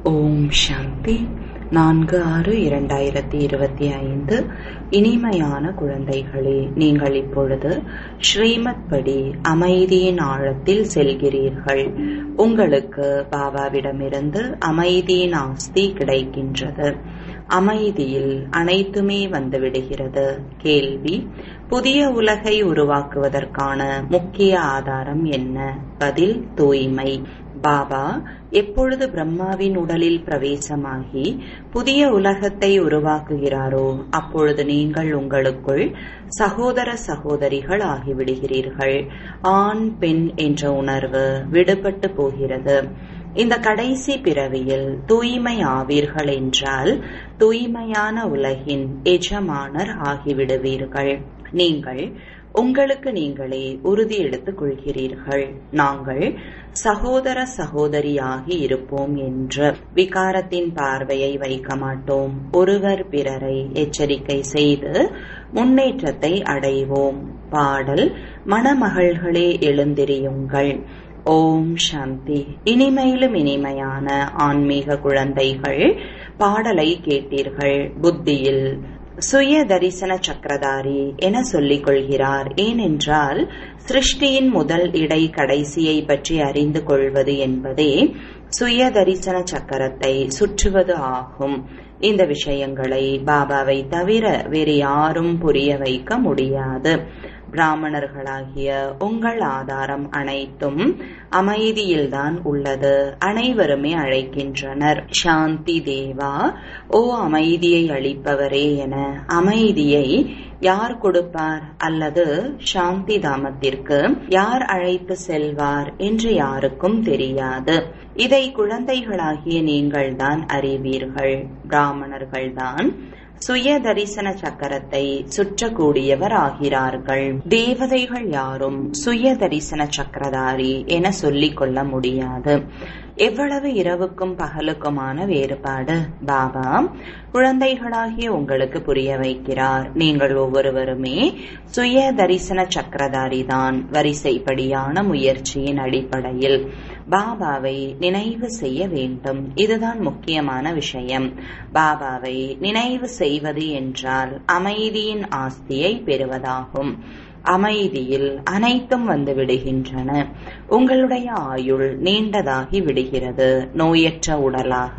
ஓம் சாந்தி நான்கு ஆறு இரண்டாயிரத்தி இருபத்தி ஐந்து இனிமையான குழந்தைகளே நீங்கள் இப்பொழுது ஸ்ரீமத் படி அமைதியின் ஆழத்தில் செல்கிறீர்கள் உங்களுக்கு பாபாவிடமிருந்து அமைதியின் ஆஸ்தி கிடைக்கின்றது அமைதியில் அனைத்துமே வந்துவிடுகிறது கேள்வி புதிய உலகை உருவாக்குவதற்கான முக்கிய ஆதாரம் என்ன பதில் தூய்மை பாபா எப்பொழுது பிரம்மாவின் உடலில் பிரவேசமாகி புதிய உலகத்தை உருவாக்குகிறாரோ அப்பொழுது நீங்கள் உங்களுக்குள் சகோதர சகோதரிகள் ஆகிவிடுகிறீர்கள் ஆண் பெண் என்ற உணர்வு விடுபட்டு போகிறது இந்த கடைசி பிறவியில் தூய்மை ஆவீர்கள் என்றால் தூய்மையான உலகின் எஜமானர் ஆகிவிடுவீர்கள் நீங்கள் உங்களுக்கு நீங்களே உறுதி எடுத்துக் கொள்கிறீர்கள் நாங்கள் சகோதர சகோதரியாகி இருப்போம் என்று விகாரத்தின் பார்வையை வைக்க மாட்டோம் ஒருவர் பிறரை எச்சரிக்கை செய்து முன்னேற்றத்தை அடைவோம் பாடல் மணமகள்களே எழுந்திரியுங்கள் ஓம் சாந்தி இனிமையிலும் இனிமையான ஆன்மீக குழந்தைகள் பாடலை கேட்டீர்கள் புத்தியில் சுய தரிசன சக்கரதாரி என சொல்லிக் கொள்கிறார் ஏனென்றால் சிருஷ்டியின் முதல் இடை கடைசியை பற்றி அறிந்து கொள்வது என்பதே சுய தரிசன சக்கரத்தை சுற்றுவது ஆகும் இந்த விஷயங்களை பாபாவை தவிர வேறு யாரும் புரிய வைக்க முடியாது பிராமணர்களாகிய உங்கள் ஆதாரம் அனைத்தும் அமைதியில்தான் உள்ளது அனைவருமே அழைக்கின்றனர் சாந்தி தேவா ஓ அமைதியை அளிப்பவரே என அமைதியை யார் கொடுப்பார் அல்லது சாந்தி தாமத்திற்கு யார் அழைத்து செல்வார் என்று யாருக்கும் தெரியாது இதை குழந்தைகளாகிய நீங்கள்தான் அறிவீர்கள் பிராமணர்கள்தான் சுய தரிசன சக்கரத்தை சுற்றக்கூடியவர் ஆகிறார்கள் தேவதைகள் யாரும் சுய தரிசன சக்கரதாரி என சொல்லிக் கொள்ள முடியாது எவ்வளவு இரவுக்கும் பகலுக்குமான வேறுபாடு பாபா குழந்தைகளாகிய உங்களுக்கு புரிய வைக்கிறார் நீங்கள் ஒவ்வொருவருமே சுய தரிசன சக்கரதாரி தான் வரிசைப்படியான முயற்சியின் அடிப்படையில் பாபாவை நினைவு செய்ய வேண்டும் இதுதான் முக்கியமான விஷயம் பாபாவை நினைவு செய்வது என்றால் அமைதியின் ஆஸ்தியை பெறுவதாகும் அமைதியில் அனைத்தும் வந்து விடுகின்றன உங்களுடைய ஆயுள் நீண்டதாகி விடுகிறது நோயற்ற உடலாக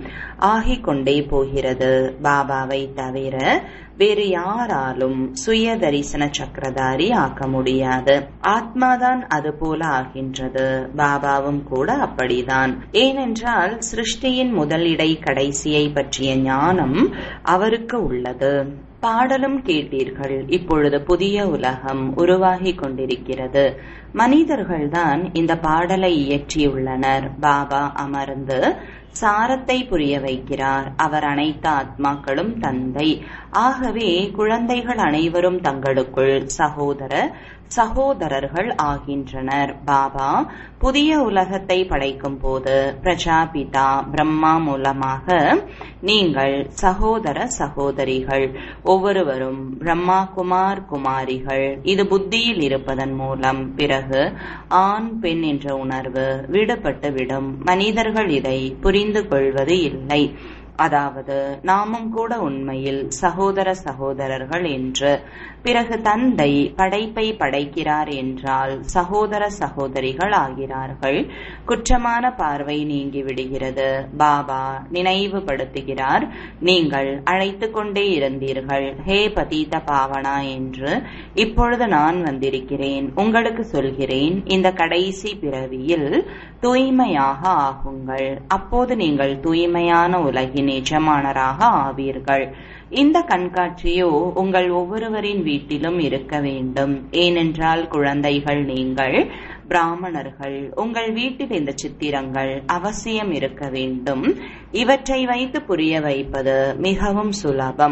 ஆகிக் கொண்டே போகிறது பாபாவை தவிர வேறு யாராலும் சுய தரிசன சக்கரதாரி ஆக்க முடியாது ஆத்மாதான் அது போல ஆகின்றது பாபாவும் கூட அப்படிதான் ஏனென்றால் சிருஷ்டியின் முதலிடை கடைசியை பற்றிய ஞானம் அவருக்கு உள்ளது பாடலும் கேட்டீர்கள் இப்பொழுது புதிய உலகம் உருவாகி கொண்டிருக்கிறது மனிதர்கள்தான் இந்த பாடலை இயற்றியுள்ளனர் பாபா அமர்ந்து சாரத்தை புரிய வைக்கிறார் அவர் அனைத்து ஆத்மாக்களும் தந்தை ஆகவே குழந்தைகள் அனைவரும் தங்களுக்குள் சகோதர சகோதரர்கள் ஆகின்றனர் பாபா புதிய உலகத்தை படைக்கும் போது பிரஜாபிதா பிரம்மா மூலமாக நீங்கள் சகோதர சகோதரிகள் ஒவ்வொருவரும் பிரம்மா குமார் குமாரிகள் இது புத்தியில் இருப்பதன் மூலம் பிறகு ஆண் பெண் என்ற உணர்வு விடுபட்டு விடும் மனிதர்கள் இதை புரிந்து கொள்வது இல்லை அதாவது நாமும் கூட உண்மையில் சகோதர சகோதரர்கள் என்று பிறகு தந்தை படைப்பை படைக்கிறார் என்றால் சகோதர சகோதரிகள் ஆகிறார்கள் குற்றமான பார்வை நீங்கி விடுகிறது பாபா நினைவுபடுத்துகிறார் நீங்கள் அழைத்து கொண்டே இருந்தீர்கள் ஹே பதீத பாவனா என்று இப்பொழுது நான் வந்திருக்கிறேன் உங்களுக்கு சொல்கிறேன் இந்த கடைசி பிறவியில் தூய்மையாக ஆகுங்கள் அப்போது நீங்கள் தூய்மையான உலகின் எஜமானராக ஆவீர்கள் இந்த கண்காட்சியோ உங்கள் ஒவ்வொருவரின் வீட்டிலும் இருக்க வேண்டும் ஏனென்றால் குழந்தைகள் நீங்கள் பிராமணர்கள் உங்கள் வீட்டில் இந்த சித்திரங்கள் அவசியம் இருக்க வேண்டும் இவற்றை வைத்து புரிய வைப்பது மிகவும் சுலபம்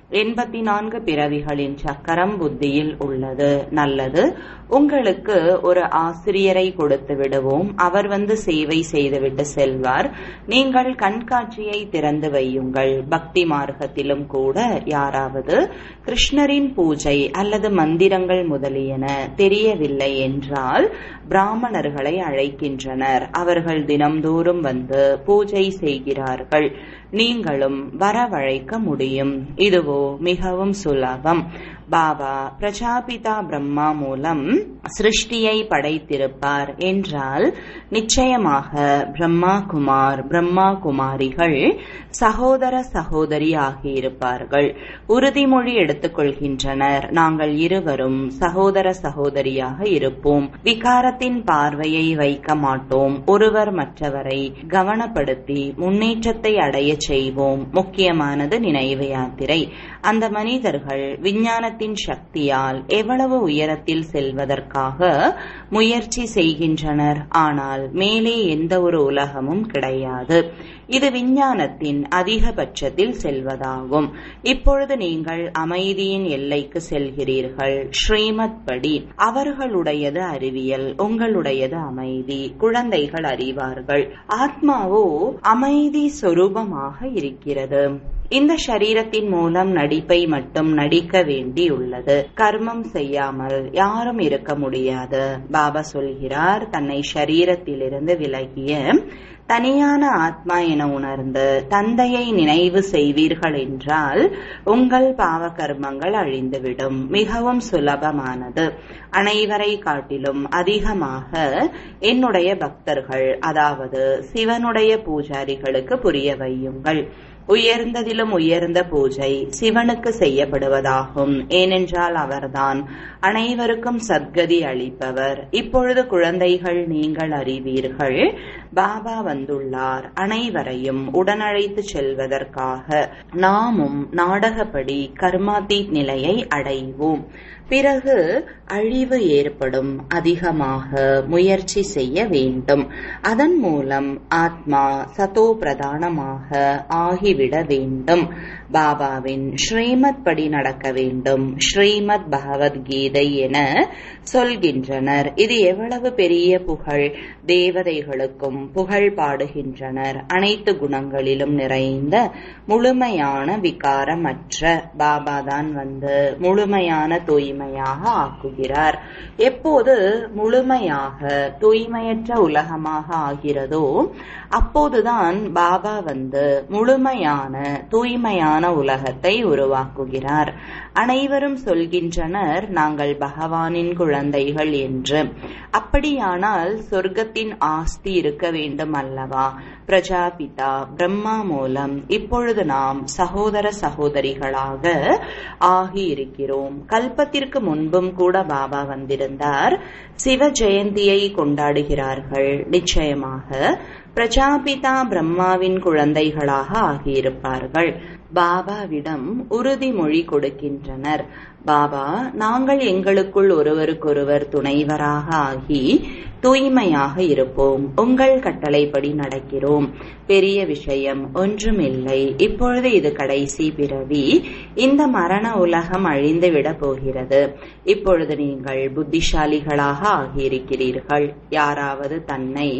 எண்பத்தி நான்கு பிறவிகளின் சக்கரம் புத்தியில் உள்ளது நல்லது உங்களுக்கு ஒரு ஆசிரியரை கொடுத்து விடுவோம் அவர் வந்து சேவை செய்துவிட்டு செல்வார் நீங்கள் கண்காட்சியை திறந்து வையுங்கள் பக்தி மார்க்கத்திலும் கூட யாராவது கிருஷ்ணரின் பூஜை அல்லது மந்திரங்கள் முதலியன தெரியவில்லை என்றால் பிராமணர்களை அழைக்கின்றனர் அவர்கள் தினம்தோறும் வந்து பூஜை செய்கிறார்கள் நீங்களும் வரவழைக்க முடியும் இதுவோ மிகவும் சுலபம் பாபா பிரஜாபிதா பிரம்மா மூலம் சிருஷ்டியை படைத்திருப்பார் என்றால் நிச்சயமாக பிரம்மா குமார் பிரம்மா குமாரிகள் சகோதர சகோதரி ஆகியிருப்பார்கள் உறுதிமொழி எடுத்துக்கொள்கின்றனர் நாங்கள் இருவரும் சகோதர சகோதரியாக இருப்போம் விகாரத்தின் பார்வையை வைக்க மாட்டோம் ஒருவர் மற்றவரை கவனப்படுத்தி முன்னேற்றத்தை அடைய செய்வோம் முக்கியமானது நினைவு யாத்திரை அந்த மனிதர்கள் விஞ்ஞானத்தின் சக்தியால் எவ்வளவு உயரத்தில் செல்வதற்காக முயற்சி செய்கின்றனர் ஆனால் மேலே எந்த ஒரு உலகமும் கிடையாது இது விஞ்ஞானத்தின் அதிகபட்சத்தில் செல்வதாகும் இப்பொழுது நீங்கள் அமைதியின் எல்லைக்கு செல்கிறீர்கள் ஸ்ரீமத் படி அவர்களுடையது அறிவியல் உங்களுடையது அமைதி குழந்தைகள் அறிவார்கள் ஆத்மாவோ அமைதி சொரூபமாக இருக்கிறது இந்த சரீரத்தின் மூலம் நடிப்பை மட்டும் நடிக்க வேண்டியுள்ளது கர்மம் செய்யாமல் யாரும் இருக்க முடியாது பாபா சொல்கிறார் தன்னை சரீரத்திலிருந்து விலகிய தனியான ஆத்மா என உணர்ந்து தந்தையை நினைவு செய்வீர்கள் என்றால் உங்கள் பாவ கர்மங்கள் அழிந்துவிடும் மிகவும் சுலபமானது அனைவரை காட்டிலும் அதிகமாக என்னுடைய பக்தர்கள் அதாவது சிவனுடைய பூஜாரிகளுக்கு புரிய வையுங்கள் உயர்ந்ததிலும் உயர்ந்த பூஜை சிவனுக்கு செய்யப்படுவதாகும் ஏனென்றால் அவர்தான் அனைவருக்கும் சத்கதி அளிப்பவர் இப்பொழுது குழந்தைகள் நீங்கள் அறிவீர்கள் பாபா வந்துள்ளார் அனைவரையும் உடனழைத்து செல்வதற்காக நாமும் நாடகப்படி கர்மாதீத் நிலையை அடைவோம் பிறகு அழிவு ஏற்படும் அதிகமாக முயற்சி செய்ய வேண்டும் அதன் மூலம் ஆத்மா சதோ பிரதானமாக ஆகிவிட வேண்டும் பாபாவின் ஸ்ரீமத் படி நடக்க வேண்டும் ஸ்ரீமத் பகவத்கீதை என சொல்கின்றனர் இது எவ்வளவு பெரிய புகழ் தேவதைகளுக்கும் புகழ் பாடுகின்றனர் அனைத்து குணங்களிலும் நிறைந்த முழுமையான விகாரமற்ற பாபாதான் வந்து முழுமையான தூய்மையாக ஆக்குகிறார் எப்போது முழுமையாக தூய்மையற்ற உலகமாக ஆகிறதோ அப்போதுதான் பாபா வந்து முழுமையான தூய்மையான உலகத்தை உருவாக்குகிறார் அனைவரும் சொல்கின்றனர் நாங்கள் பகவானின் குழந்தைகள் என்று அப்படியானால் சொர்க்கத்தின் ஆஸ்தி இருக்க வேண்டும் அல்லவா பிரஜாபிதா பிரம்மா மூலம் இப்பொழுது நாம் சகோதர சகோதரிகளாக ஆகியிருக்கிறோம் கல்பத்திற்கு முன்பும் கூட பாபா வந்திருந்தார் சிவ ஜெயந்தியை கொண்டாடுகிறார்கள் நிச்சயமாக பிரஜாபிதா பிரம்மாவின் குழந்தைகளாக ஆகியிருப்பார்கள் பாபாவிடம் உறுதிமொழி கொடுக்கின்றனர் பாபா நாங்கள் எங்களுக்குள் ஒருவருக்கொருவர் துணைவராக ஆகி தூய்மையாக இருப்போம் உங்கள் கட்டளைப்படி நடக்கிறோம் பெரிய விஷயம் ஒன்றுமில்லை இப்பொழுது இது கடைசி பிறவி இந்த மரண உலகம் அழிந்துவிட போகிறது இப்பொழுது நீங்கள் புத்திசாலிகளாக ஆகியிருக்கிறீர்கள் யாராவது தன்னை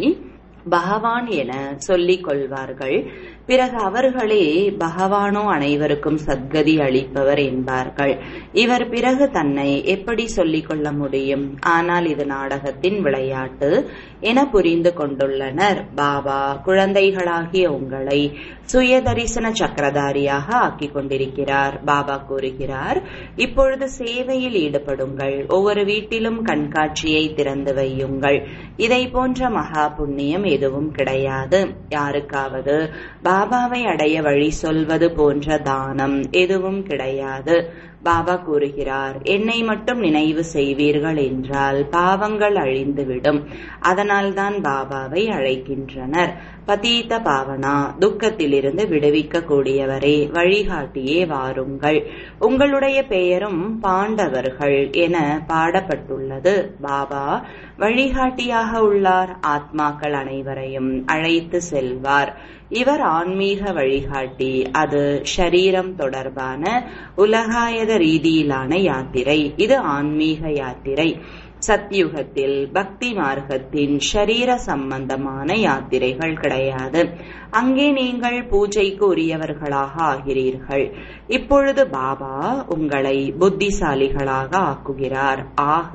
பகவான் என சொல்லிக் கொள்வார்கள் பிறகு அவர்களே பகவானோ அனைவருக்கும் சத்கதி அளிப்பவர் என்பார்கள் இவர் பிறகு தன்னை எப்படி சொல்லிக் கொள்ள முடியும் ஆனால் இது நாடகத்தின் விளையாட்டு என புரிந்து கொண்டுள்ளனர் பாபா குழந்தைகளாகிய உங்களை சுய தரிசன சக்கரதாரியாக ஆக்கிக் கொண்டிருக்கிறார் பாபா கூறுகிறார் இப்பொழுது சேவையில் ஈடுபடுங்கள் ஒவ்வொரு வீட்டிலும் கண்காட்சியை திறந்து வையுங்கள் இதை போன்ற மகா புண்ணியம் எதுவும் கிடையாது யாருக்காவது பாபாவை அடைய வழி சொல்வது போன்ற தானம் எதுவும் கிடையாது பாபா கூறுகிறார் என்னை மட்டும் நினைவு செய்வீர்கள் என்றால் பாவங்கள் அழிந்துவிடும் அதனால்தான் பாபாவை அழைக்கின்றனர் பதீத பாவனா துக்கத்திலிருந்து விடுவிக்க கூடியவரே வழிகாட்டியே வாருங்கள் உங்களுடைய பெயரும் பாண்டவர்கள் என பாடப்பட்டுள்ளது பாபா வழிகாட்டியாக உள்ளார் ஆத்மாக்கள் அனைவரையும் அழைத்து செல்வார் இவர் ஆன்மீக வழிகாட்டி அது ஷரீரம் தொடர்பான உலகாயத ரீதியிலான யாத்திரை இது ஆன்மீக யாத்திரை சத்யுகத்தில் பக்தி மார்க்கத்தின் ஷரீர சம்பந்தமான யாத்திரைகள் கிடையாது அங்கே நீங்கள் பூஜைக்கு உரியவர்களாக ஆகிறீர்கள் இப்பொழுது பாபா உங்களை புத்திசாலிகளாக ஆக்குகிறார் ஆக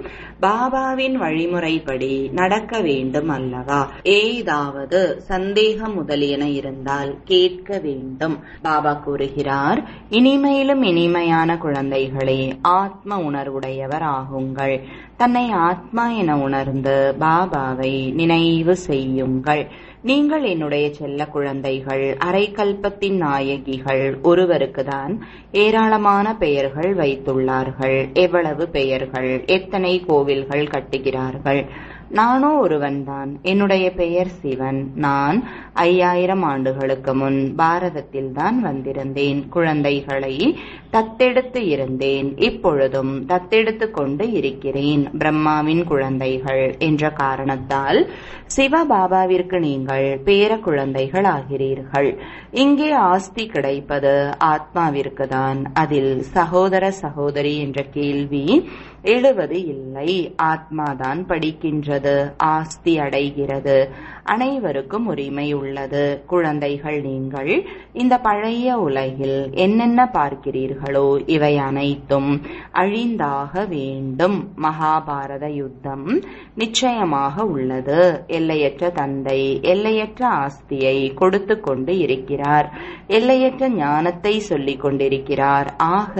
பாபாவின் வழிமுறைப்படி நடக்க வேண்டும் அல்லவா ஏதாவது சந்தேகம் முதலியன இருந்தால் கேட்க வேண்டும் பாபா கூறுகிறார் இனிமையிலும் இனிமையான குழந்தைகளே ஆத்ம உணர்வுடையவர் ஆகுங்கள் தன்னை ஆத்மா என உணர்ந்து பாபாவை நினைவு செய்யுங்கள் நீங்கள் என்னுடைய செல்ல குழந்தைகள் அரைக்கல்பத்தின் நாயகிகள் ஒருவருக்குதான் ஏராளமான பெயர்கள் வைத்துள்ளார்கள் எவ்வளவு பெயர்கள் எத்தனை கோவில்கள் கட்டுகிறார்கள் நானோ ஒருவன்தான் என்னுடைய பெயர் சிவன் நான் ஐயாயிரம் ஆண்டுகளுக்கு முன் பாரதத்தில் தான் வந்திருந்தேன் குழந்தைகளை தத்தெடுத்து இருந்தேன் இப்பொழுதும் தத்தெடுத்து கொண்டு இருக்கிறேன் பிரம்மாவின் குழந்தைகள் என்ற காரணத்தால் சிவபாபாவிற்கு நீங்கள் பேர குழந்தைகள் ஆகிறீர்கள் இங்கே ஆஸ்தி கிடைப்பது ஆத்மாவிற்கு தான் அதில் சகோதர சகோதரி என்ற கேள்வி எழுவது இல்லை ஆத்மாதான் படிக்கின்றது ஆஸ்தி அடைகிறது அனைவருக்கும் உரிமை உள்ளது குழந்தைகள் நீங்கள் இந்த பழைய உலகில் என்னென்ன பார்க்கிறீர்களோ இவை அனைத்தும் அழிந்தாக வேண்டும் மகாபாரத யுத்தம் நிச்சயமாக உள்ளது எல்லையற்ற தந்தை எல்லையற்ற ஆஸ்தியை கொடுத்து கொண்டு இருக்கிறார் எல்லையற்ற ஞானத்தை சொல்லிக் கொண்டிருக்கிறார் ஆக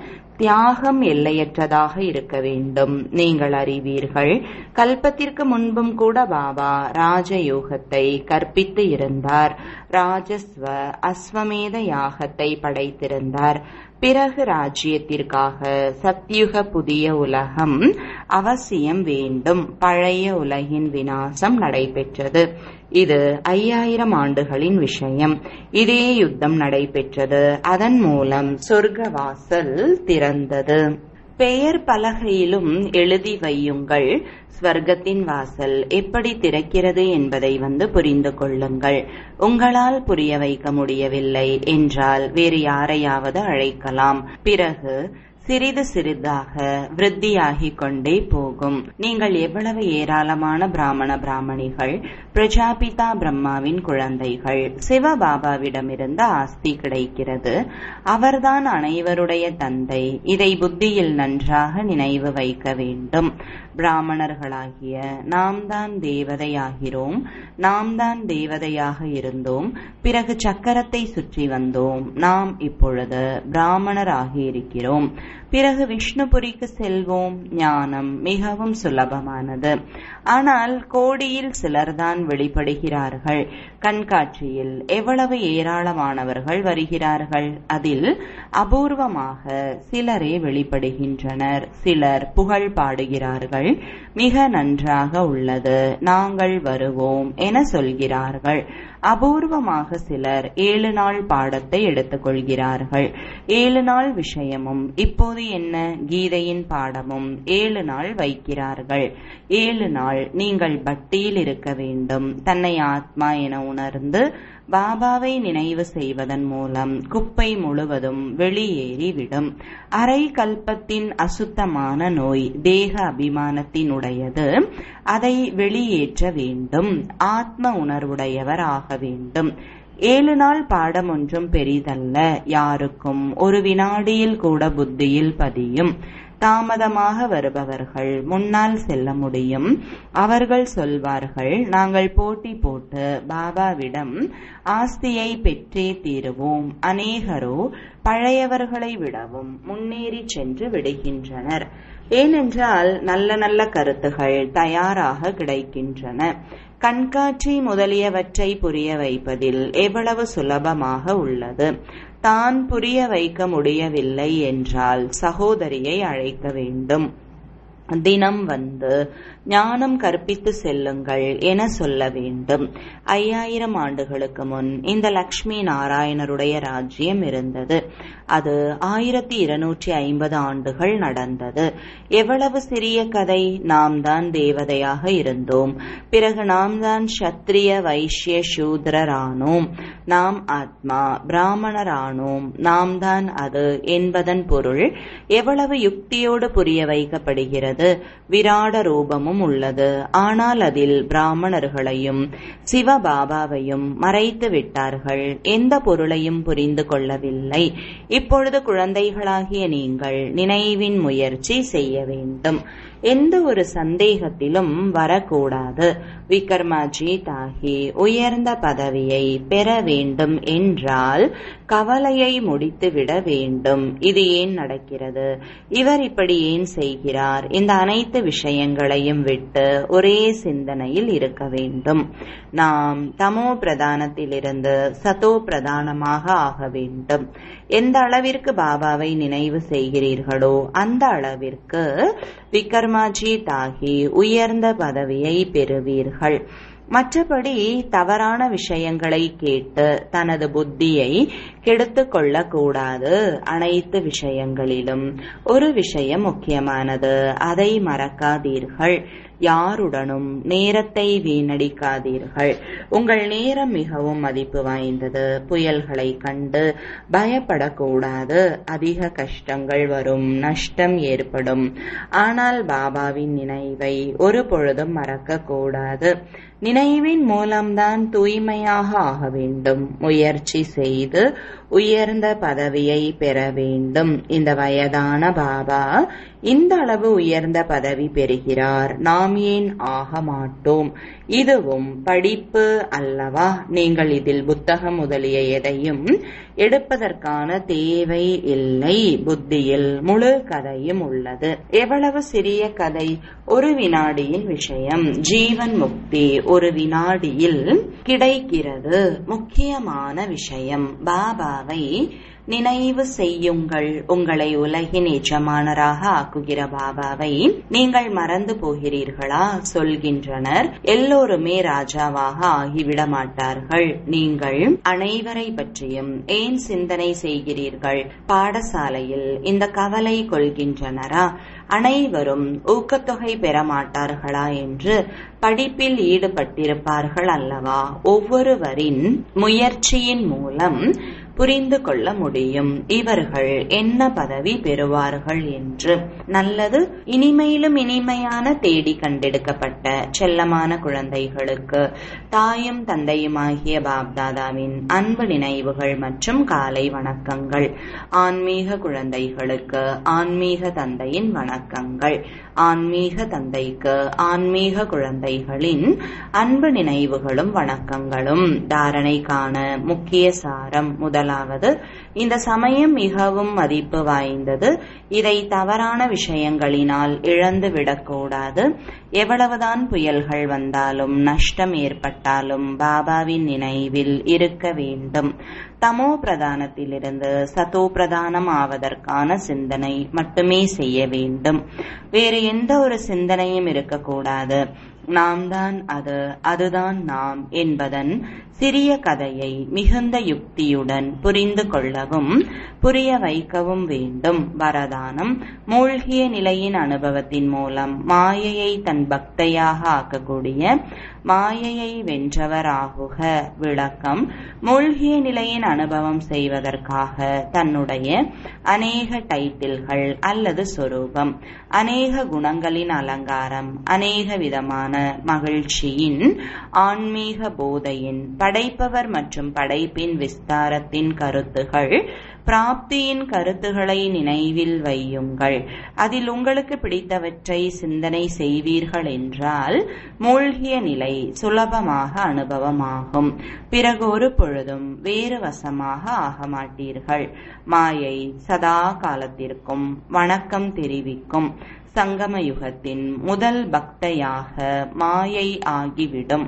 தியாகம் எல்லையற்றதாக இருக்க வேண்டும் நீங்கள் அறிவீர்கள் கல்பத்திற்கு முன்பும் கூட பாபா ராஜயோகத்தை கற்பித்து இருந்தார் ராஜஸ்வ அஸ்வமேத யாகத்தை படைத்திருந்தார் பிறகு ராஜ்யத்திற்காக சத்யுக புதிய உலகம் அவசியம் வேண்டும் பழைய உலகின் வினாசம் நடைபெற்றது இது ஐயாயிரம் ஆண்டுகளின் விஷயம் இதே யுத்தம் நடைபெற்றது அதன் மூலம் சொர்க்க வாசல் திறந்தது பெயர் பலகையிலும் எழுதி வையுங்கள் ஸ்வர்க்கத்தின் வாசல் எப்படி திறக்கிறது என்பதை வந்து புரிந்து கொள்ளுங்கள் உங்களால் புரிய வைக்க முடியவில்லை என்றால் வேறு யாரையாவது அழைக்கலாம் பிறகு சிறிது சிறிதாக விருத்தியாகிக் கொண்டே போகும் நீங்கள் எவ்வளவு ஏராளமான பிராமண பிராமணிகள் பிரஜாபிதா பிரம்மாவின் குழந்தைகள் சிவபாபாவிடமிருந்து ஆஸ்தி கிடைக்கிறது அவர்தான் அனைவருடைய தந்தை இதை புத்தியில் நன்றாக நினைவு வைக்க வேண்டும் பிராமணர்களாகிய நாம் தான் தேவதையாகிறோம் நாம் தான் தேவதையாக இருந்தோம் பிறகு சக்கரத்தை சுற்றி வந்தோம் நாம் இப்பொழுது பிராமணராகி இருக்கிறோம் பிறகு விஷ்ணுபுரிக்கு செல்வோம் ஞானம் மிகவும் சுலபமானது ஆனால் கோடியில் சிலர்தான் வெளிப்படுகிறார்கள் கண்காட்சியில் எவ்வளவு ஏராளமானவர்கள் வருகிறார்கள் அதில் அபூர்வமாக சிலரே வெளிப்படுகின்றனர் சிலர் புகழ் பாடுகிறார்கள் மிக நன்றாக உள்ளது நாங்கள் வருவோம் என சொல்கிறார்கள் அபூர்வமாக சிலர் ஏழு நாள் பாடத்தை எடுத்துக்கொள்கிறார்கள் ஏழு நாள் விஷயமும் இப்போது என்ன கீதையின் பாடமும் ஏழு நாள் வைக்கிறார்கள் ஏழு நாள் நீங்கள் பக்தியில் இருக்க வேண்டும் தன்னை ஆத்மா என உணர்ந்து பாபாவை நினைவு செய்வதன் மூலம் குப்பை முழுவதும் வெளியேறிவிடும் அரை கல்பத்தின் அசுத்தமான நோய் தேக அபிமானத்தினுடையது அதை வெளியேற்ற வேண்டும் ஆத்ம உணர்வுடையவர் ஆக வேண்டும் ஏழு நாள் பாடம் ஒன்றும் பெரிதல்ல யாருக்கும் ஒரு வினாடியில் கூட புத்தியில் பதியும் தாமதமாக வருபவர்கள் முன்னால் செல்ல முடியும் அவர்கள் சொல்வார்கள் நாங்கள் போட்டி போட்டு பாபாவிடம் ஆஸ்தியை பெற்றே தீருவோம் அநேகரோ பழையவர்களை விடவும் முன்னேறி சென்று விடுகின்றனர் ஏனென்றால் நல்ல நல்ல கருத்துகள் தயாராக கிடைக்கின்றன கண்காட்சி முதலியவற்றை புரிய வைப்பதில் எவ்வளவு சுலபமாக உள்ளது தான் புரிய வைக்க முடியவில்லை என்றால் சகோதரியை அழைக்க வேண்டும் தினம் வந்து ஞானம் கற்பித்து செல்லுங்கள் என சொல்ல வேண்டும் ஐயாயிரம் ஆண்டுகளுக்கு முன் இந்த லக்ஷ்மி நாராயணருடைய ராஜ்யம் இருந்தது அது ஆயிரத்தி இருநூற்றி ஐம்பது ஆண்டுகள் நடந்தது எவ்வளவு சிறிய கதை நாம் தான் தேவதையாக இருந்தோம் பிறகு நாம் தான் சத்திரிய வைஷ்ய சூத்ரரானோம் நாம் ஆத்மா பிராமணரானோம் நாம் தான் அது என்பதன் பொருள் எவ்வளவு யுக்தியோடு புரிய வைக்கப்படுகிறது விராட ரூபமும் உள்ளது ஆனால் அதில் பிராமணர்களையும் சிவபாபாவையும் மறைத்து விட்டார்கள் எந்த பொருளையும் புரிந்து கொள்ளவில்லை இப்பொழுது குழந்தைகளாகிய நீங்கள் நினைவின் முயற்சி செய்ய வேண்டும் எந்த ஒரு சந்தேகத்திலும் வரக்கூடாது விக்ரமாஜி தாகி உயர்ந்த பதவியை பெற வேண்டும் என்றால் கவலையை முடித்துவிட வேண்டும் இது ஏன் நடக்கிறது இவர் இப்படி ஏன் செய்கிறார் இந்த அனைத்து விஷயங்களையும் விட்டு ஒரே சிந்தனையில் இருக்க வேண்டும் நாம் தமோ பிரதானத்திலிருந்து சதோ பிரதானமாக ஆக வேண்டும் எந்த அளவிற்கு பாபாவை நினைவு செய்கிறீர்களோ அந்த அளவிற்கு விக்ரமாஜி தாகி உயர்ந்த பதவியை பெறுவீர்கள் மற்றபடி தவறான விஷயங்களை கேட்டு தனது புத்தியை கெடுத்து கொள்ளக்கூடாது அனைத்து விஷயங்களிலும் ஒரு விஷயம் முக்கியமானது அதை மறக்காதீர்கள் யாருடனும் நேரத்தை வீணடிக்காதீர்கள் உங்கள் நேரம் மிகவும் மதிப்பு வாய்ந்தது புயல்களை கண்டு பயப்படக்கூடாது அதிக கஷ்டங்கள் வரும் நஷ்டம் ஏற்படும் ஆனால் பாபாவின் நினைவை ஒரு பொழுதும் மறக்கக்கூடாது நினைவின் மூலம்தான் தூய்மையாக ஆக வேண்டும் முயற்சி செய்து உயர்ந்த பதவியை பெற வேண்டும் இந்த வயதான பாபா இந்த அளவு உயர்ந்த பதவி பெறுகிறார் நாம் ஏன் ஆக மாட்டோம் இதுவும் படிப்பு அல்லவா நீங்கள் இதில் புத்தகம் முதலிய எதையும் எடுப்பதற்கான தேவை இல்லை புத்தியில் முழு கதையும் உள்ளது எவ்வளவு சிறிய கதை ஒரு வினாடியின் விஷயம் ஜீவன் முக்தி ஒரு வினாடியில் கிடைக்கிறது முக்கியமான விஷயம் பாபாவை நினைவு செய்யுங்கள் உங்களை உலகின் எஜமானராக ஆக்குகிற பாபாவை நீங்கள் மறந்து போகிறீர்களா சொல்கின்றனர் எல்லோருமே ராஜாவாக ஆகிவிட மாட்டார்கள் நீங்கள் அனைவரை பற்றியும் ஏன் சிந்தனை செய்கிறீர்கள் பாடசாலையில் இந்த கவலை கொள்கின்றனரா அனைவரும் ஊக்கத்தொகை பெற மாட்டார்களா என்று படிப்பில் ஈடுபட்டிருப்பார்கள் அல்லவா ஒவ்வொருவரின் முயற்சியின் மூலம் புரிந்து கொள்ள முடியும் இவர்கள் என்ன பதவி பெறுவார்கள் என்று நல்லது இனிமையிலும் இனிமையான தேடி கண்டெடுக்கப்பட்ட செல்லமான குழந்தைகளுக்கு தாயும் தந்தையுமாகிய பாப்தாதாவின் அன்பு நினைவுகள் மற்றும் காலை வணக்கங்கள் ஆன்மீக குழந்தைகளுக்கு ஆன்மீக தந்தையின் வணக்கங்கள் ஆன்மீக தந்தைக்கு ஆன்மீக குழந்தைகளின் அன்பு நினைவுகளும் வணக்கங்களும் தாரணைக்கான முக்கிய சாரம் முதலாவது இந்த சமயம் மிகவும் மதிப்பு வாய்ந்தது இதை தவறான விஷயங்களினால் இழந்து விடக்கூடாது எவ்வளவுதான் புயல்கள் வந்தாலும் நஷ்டம் ஏற்பட்டாலும் பாபாவின் நினைவில் இருக்க வேண்டும் தமோ பிரதானத்திலிருந்து சதோ பிரதானம் ஆவதற்கான சிந்தனை மட்டுமே செய்ய வேண்டும் வேறு எந்த ஒரு சிந்தனையும் இருக்கக்கூடாது நாம் தான் அது அதுதான் நாம் என்பதன் சிறிய கதையை மிகுந்த யுக்தியுடன் புரிந்து கொள்ளவும் புரிய வைக்கவும் வேண்டும் வரதானம் மூழ்கிய நிலையின் அனுபவத்தின் மூலம் மாயையை தன் பக்தையாக ஆக்கக்கூடிய மாயையை வென்றவராகுக விளக்கம் மூழ்கிய நிலையின் அனுபவம் செய்வதற்காக தன்னுடைய அநேக டைட்டில்கள் அல்லது சொரூபம் அநேக குணங்களின் அலங்காரம் அநேக விதமான மகிழ்ச்சியின் ஆன்மீக போதையின் படைப்பவர் மற்றும் படைப்பின் விஸ்தாரத்தின் கருத்துகள் பிராப்தியின் கருத்துக்களை நினைவில் வையுங்கள் அதில் உங்களுக்கு பிடித்தவற்றை சிந்தனை செய்வீர்கள் என்றால் மூழ்கிய நிலை சுலபமாக அனுபவமாகும் பிறகு ஒரு பொழுதும் வேறு வசமாக ஆக மாட்டீர்கள் மாயை சதா காலத்திற்கும் வணக்கம் தெரிவிக்கும் சங்கம யுகத்தின் முதல் பக்தையாக மாயை ஆகிவிடும்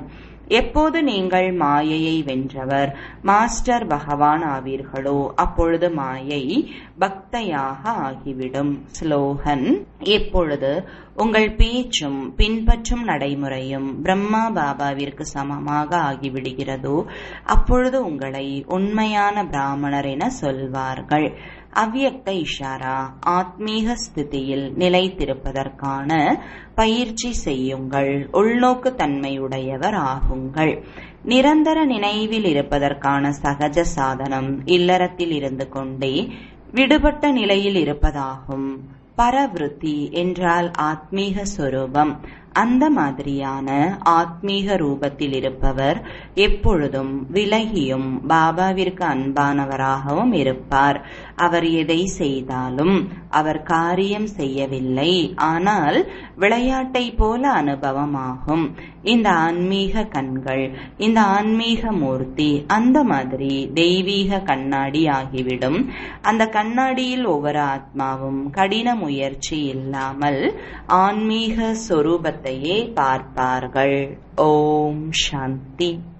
எப்போது நீங்கள் மாயையை வென்றவர் மாஸ்டர் பகவான் ஆவீர்களோ அப்பொழுது மாயை பக்தையாக ஆகிவிடும் ஸ்லோகன் எப்பொழுது உங்கள் பேச்சும் பின்பற்றும் நடைமுறையும் பிரம்மா பாபாவிற்கு சமமாக ஆகிவிடுகிறதோ அப்பொழுது உங்களை உண்மையான பிராமணர் என சொல்வார்கள் அவ்யக்த இஷாரா ஆத்மீக ஸ்திதியில் நிலைத்திருப்பதற்கான பயிற்சி செய்யுங்கள் உள்நோக்கு தன்மையுடையவர் ஆகுங்கள் நிரந்தர நினைவில் இருப்பதற்கான சகஜ சாதனம் இல்லறத்தில் இருந்து கொண்டே விடுபட்ட நிலையில் இருப்பதாகும் பரவிருத்தி என்றால் ஆத்மீக சொரூபம் அந்த மாதிரியான ஆத்மீக ரூபத்தில் இருப்பவர் எப்பொழுதும் விலகியும் பாபாவிற்கு அன்பானவராகவும் இருப்பார் அவர் எதை செய்தாலும் அவர் காரியம் செய்யவில்லை ஆனால் விளையாட்டை போல அனுபவமாகும் இந்த ஆன்மீக கண்கள் இந்த ஆன்மீக மூர்த்தி அந்த மாதிரி தெய்வீக கண்ணாடி ஆகிவிடும் அந்த கண்ணாடியில் ஒவ்வொரு ஆத்மாவும் கடின முயற்சி இல்லாமல் ஆன்மீக சொரூபத்தையே பார்ப்பார்கள் ஓம் சாந்தி